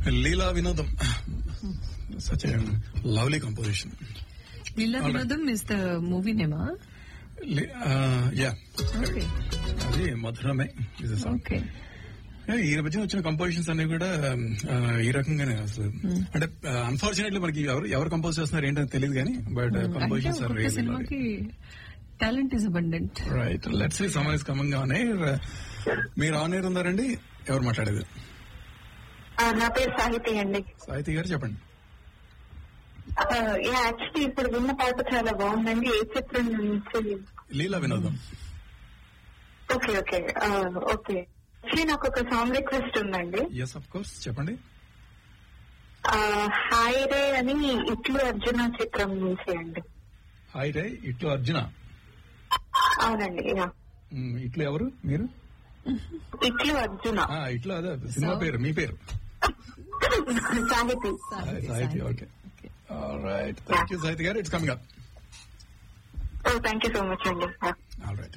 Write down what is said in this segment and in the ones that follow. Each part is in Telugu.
Leela Vinodam such lovely composition Leela Alright. Vinodam is the movie నేమా యా ఓకే అది మధురమే ఇది సాంగ్ ఓకే ఈ మధ్య వచ్చిన కంపోజిషన్స్ అన్ని కూడా ఆ, ఈ రకంగానే అసలు అంటే అన్ఫార్చునేట్లీ మనకి ఎవరు ఎవరు కంపోజ్ చేస్తున్నారు ఏంటని తెలియదు కానీ బట్ అంటే కంపోజిషన్స్ ఆర్ ఒక్కొక్క సినిమాకి talent is abundant right let's see summer is coming on air మీరు ఆన్ ఎయిర్ ఉన్నారండి ఎవరు మాట్లాడేది ఆ, నా పేరు సాహితి అండి సాహితీ గారు చెప్పండి యాక్చువల్లీ ఇప్పుడు విన్న పాట చాలా బాగుందండి ఏ చిత్రం నుంచి లీలా వినోదం ఓకే ఓకే ఆ, ఓకే యాక్చువల్లీ నాకు ఒక సాంగ్ రిక్వెస్ట్ ఉందండి ఎస్ ఆఫ్ కోర్స్ చెప్పండి ఆ, హాయ్ రే అని ఇట్లు అర్జున చిత్రం నుంచి అండి హాయ్ రే ఇట్లు అర్జున అవునండి యా. మ్, ఇట్లు ఎవరు మీరు ఇట్లు అర్జున ఆ, ఇట్లు అదే సినిమా పేరు మీ పేరు సాహితి సాహితీ okay right thank you Sahithi garu it's coming up oh thank you so much అండి yeah. All right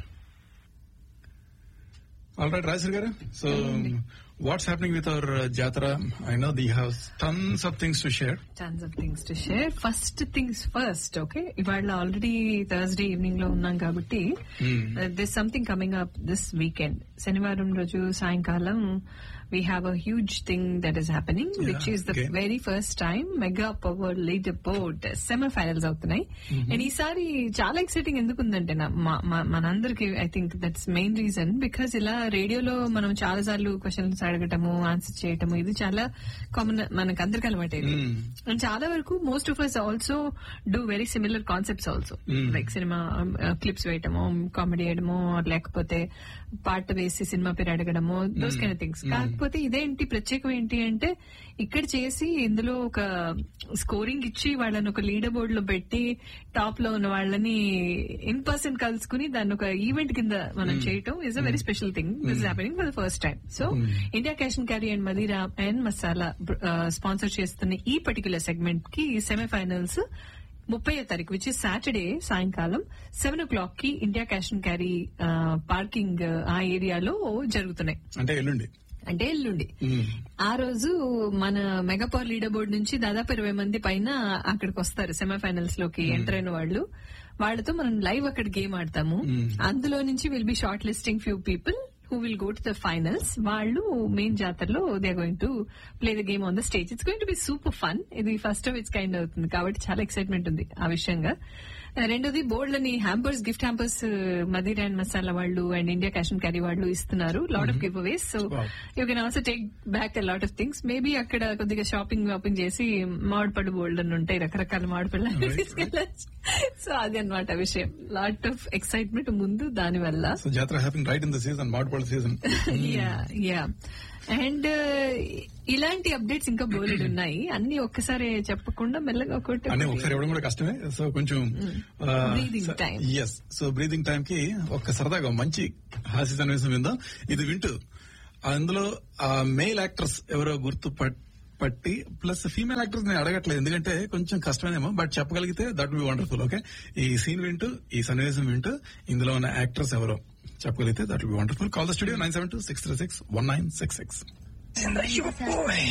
all right Rajeshwar garu so what's happening with our jatara I know the have tons of things to share chance of things to share first things first okay ఇవాళ ఆల్రెడీ థర్స్డే ఈవినింగ్ లో ఉన్నాం కాబట్టి this something coming up this weekend శనివారం రోజు సాయంకాలం we have a huge thing that is happening Yeah, which is the okay. Very first time mega power leader board semi finals అవుతున్నాయి అండ్ ఈసారి చాలా ఎక్సైటింగ్ ఎందుకు ఉందంటే నా- మా- మా- మనందరికి I think that's main reason because ఇలా రేడియోలో మనం చాలా సార్లు క్వశ్చన్స్ అడగటము ఆన్సర్ చేయటము ఇది చాలా కామన్ మనకు అందరికి అలవాటు అండ్ చాలా వరకు most of us also do very similar concepts also Mm. Like cinema clips వేయటము కామెడీ వేయడము లేకపోతే పాట వేసి సినిమా పేరు అడగడము దోస్ కైన్ థింగ్స్ కాకపోతే ఇదేంటి ప్రత్యేకం ఏంటి అంటే ఇక్కడ చేసి ఇందులో ఒక స్కోరింగ్ ఇచ్చి వాళ్ళని ఒక లీడర్ బోర్డ్ లో పెట్టి టాప్ లో ఉన్న వాళ్ళని ఇన్ పర్సన్ కలుసుకుని దాన్ని ఒక ఈవెంట్ కింద మనం చేయటం is a very special thing this happening for the first time so India cash and carry and Madeera and masala sponsor చేస్తున్న ఈ పర్టికులర్ సెగ్మెంట్ కి సెమీఫైనల్స్ ముప్పై తారీఖు విచ్ ఇస్ సాటర్డే సాయంకాలం సెవెన్ ఓ క్లాక్ కి India cash and carry parking ఆ ఏరియాలో జరుగుతున్నాయి అంటే ఎల్లుండి అంటే ఎల్లుండి Mm. ఆ రోజు మన మెగాపవర్ లీడర్ బోర్డ్ నుంచి దాదాపు ఇరవై మంది పైన అక్కడికి వస్తారు సెమీఫైనల్స్ లోకి ఎంటర్ అయిన వాళ్ళు వాళ్ళతో మనం లైవ్ అక్కడ గేమ్ ఆడతాము Mm. అందులో నుంచి will be short listing few people who will go to the finals వాళ్ళు మెయిన్ జాతరలో they going to play the game on the stage it's going to be super fun ఇది ఫస్ట్ ఆఫ్ ఇట్స్ కైండ్ అవుతుంది కాబట్టి చాలా ఎక్సైట్మెంట్ ఉంది ఆ విషయంగా రెండోది బోర్డులని hampers gift hampers Madeer and masala వాళ్ళు and India cash and carry వాళ్ళు ఇస్తున్నారు lot of giveaways so Wow. You can also take back a lot of things maybe అక్కడ కొద్దిగా షాపింగ్ వాపింగ్ చేసి మామిడిపళ్ళు బోల్డ్ అని ఉంటాయి రకరకాల మామిడిపళ్ళు Right, తీసుకెళ్ళచ్చు సో అది అనమాట విషయం లాట్ ఆఫ్ ఎక్సైట్మెంట్ ముందు దాని వల్ల so jatara happening right in the season మామిడిపళ్ళ సీజన్ యా యా అండ్ ఇలాంటి అప్డేట్స్ ఇంకా బోలెడ్ ఉన్నాయి అన్ని ఒక్కసారి చెప్పకుండా మెల్లగా ఒకటి అన్నీ ఒకసారి ఇవ్వడం కూడా కష్టమే సో కొంచెం Breathing time. Yes so breathing time కి ఒక్క సరదాగా మంచి హాస్య సన్నివేశం విందాం ఇది వింటూ అందులో ఆ మేల్ యాక్టర్స్ ఎవరో గుర్తు పట్- పట్టి ప్లస్ ఫీమేల్ యాక్టర్స్ నేను అడగట్లేదు ఎందుకంటే కొంచెం కష్టమేనేమో బట్ చెప్పగలిగితే దట్ బి వండర్ఫుల్ ఓకే ఈ సీన్ వింటూ ఈ సన్నివేశం వింటూ ఇందులో ఉన్న యాక్టర్స్ ఎవరో చెప్పగలిగితే that be wonderful call the studio nine seven two six three six one nine six six